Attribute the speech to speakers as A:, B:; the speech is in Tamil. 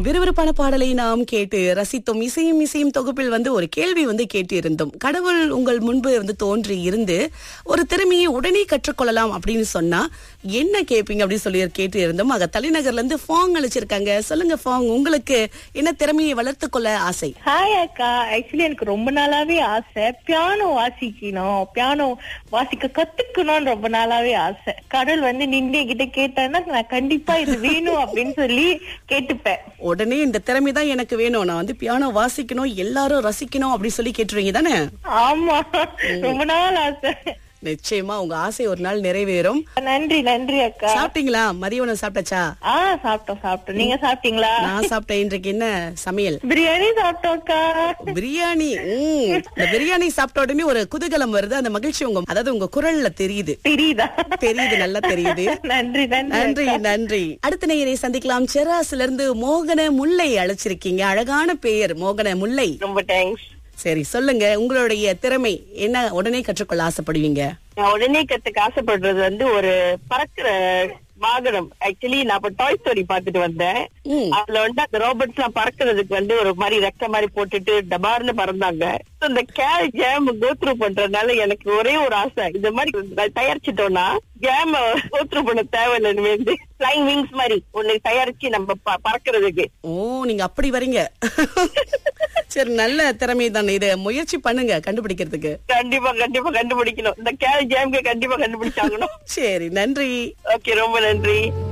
A: விறுவிறுப்பான பாடலை நாம் கேட்டு ரசித்தோம் இசையும் இசையும் தொகுப்பில் வந்து ஒரு கேள்வி வந்து கேட்டு இருந்தோம் கடவுள் உங்கள் முன்பு வந்து தோன்றி இருந்து ஒரு திறமையை உடனே கற்றுக்கொள்ளலாம் அப்படின்னு சொன்னா என்ன கேட்பீங்க அப்படின்னு சொல்லி கேட்டு இருந்தோம் ஆக தலைநகர்ல இருந்து ஃபாங் அழைச்சிருக்காங்க சொல்லுங்க ஃபாங் உங்களுக்கு என்ன திறமையை வளர்த்து கொள்ள ஆசை
B: ஹாய் அக்கா ஆக்சுவலி எனக்கு ரொம்ப நாளாவே ஆசை பியானோ வாசிக்கணும் பியானோ வாசிக்க கத்துக்கணும்னு ரொம்ப நாளாவே ஆசை கடவுள் வந்து நின்று கிட்ட கேட்டான்னா நான் கண்டிப்பா இது வேணும் அப்படின்னு சொல்லி கேட்டுப்பேன்
A: உடனே இந்த திறமை தான் எனக்கு வேணும் நான் வந்து பியானோ வாசிக்கணும் எல்லாரும் ரசிக்கணும் அப்படின்னு சொல்லி கேட்டுருவீங்க தானே
B: ஆமா ரொம்ப நாள் ஆசை
A: நிச்சயமா உங்க ஆசை ஒரு நாள் நிறைவேறும்
B: நன்றி நன்றி அக்கா
A: சாப்பிட்டீங்களா மதிய உணவு சாப்பிட்டாச்சா
B: ஆ சாப்பிட்டோம் சாப்பிட்டோம் நீங்க சாப்பிட்டீங்களா
A: நான் சாப்பிட்டேன் இன்றைக்கு என்ன சமையல்
B: பிரியாணி சாப்பிட்டோம் அக்கா
A: பிரியாணி உம். இந்த பிரியாணி சாப்பிட்ட உடனே ஒரு குதூகலம் வருது அந்த மகிழ்ச்சி உங்க அதாவது உங்க குரல்ல தெரியுது
B: தெரியுதா
A: தெரியுது நல்லா தெரியுது
B: நன்றி நன்றி
A: நன்றி நன்றி அடுத்த நேயரை சந்திக்கலாம் செராஸ்ல இருந்து மோகன முல்லை அழைச்சிருக்கீங்க அழகான பெயர் மோகன முல்லை
C: ரொம்ப தேங்க்ஸ்
A: சரி சொல்லுங்க உங்களுடைய திறமை என்ன உடனே கற்றுக்கொள்ள ஆசைப்படுவீங்க
C: நான் உடனே கத்துக்க ஆசைப்படுறது வந்து ஒரு பறக்கிற வாகனம் ஆக்சுவலி நான் இப்ப டாய் ஸ்டோரி பாத்துட்டு வந்தேன்
A: ம்.
C: அதுல வந்து அந்த ரோபோட்ஸ் எல்லாம் பறக்கிறதுக்கு வந்து ஒரு மாதிரி ரெக்க மாதிரி போட்டுட்டு டபார்னு பறந்தாங்க So, இந்த கேல் ஜேம் கோத்ரூ பண்றதுனால எனக்கு ஒரே ஒரு ஆசை இந்த மாதிரி தயாரிச்சிட்டோம்னா ஜேம் கோத்ரூ பண்ண தேவையில்லைன்னு வந்து ஃபிளைங் விங்ஸ் மாதிரி ஒண்ணு தயாரிச்சு நம்ம ப- பறக்கிறதுக்கு
A: ஓ நீங்க அப்படி வரீங்க சரி நல்ல திறமை தானே இத முயற்சி பண்ணுங்க கண்டுபிடிக்கிறதுக்கு
C: கண்டிப்பா கண்டிப்பா கண்டுபிடிக்கணும் இந்த கேல் ஜேம்க்கு கண்டிப்பா கண்டுபிடிச்சாகணும்
A: சரி நன்றி
C: ஓகே ரொம்ப நன்றி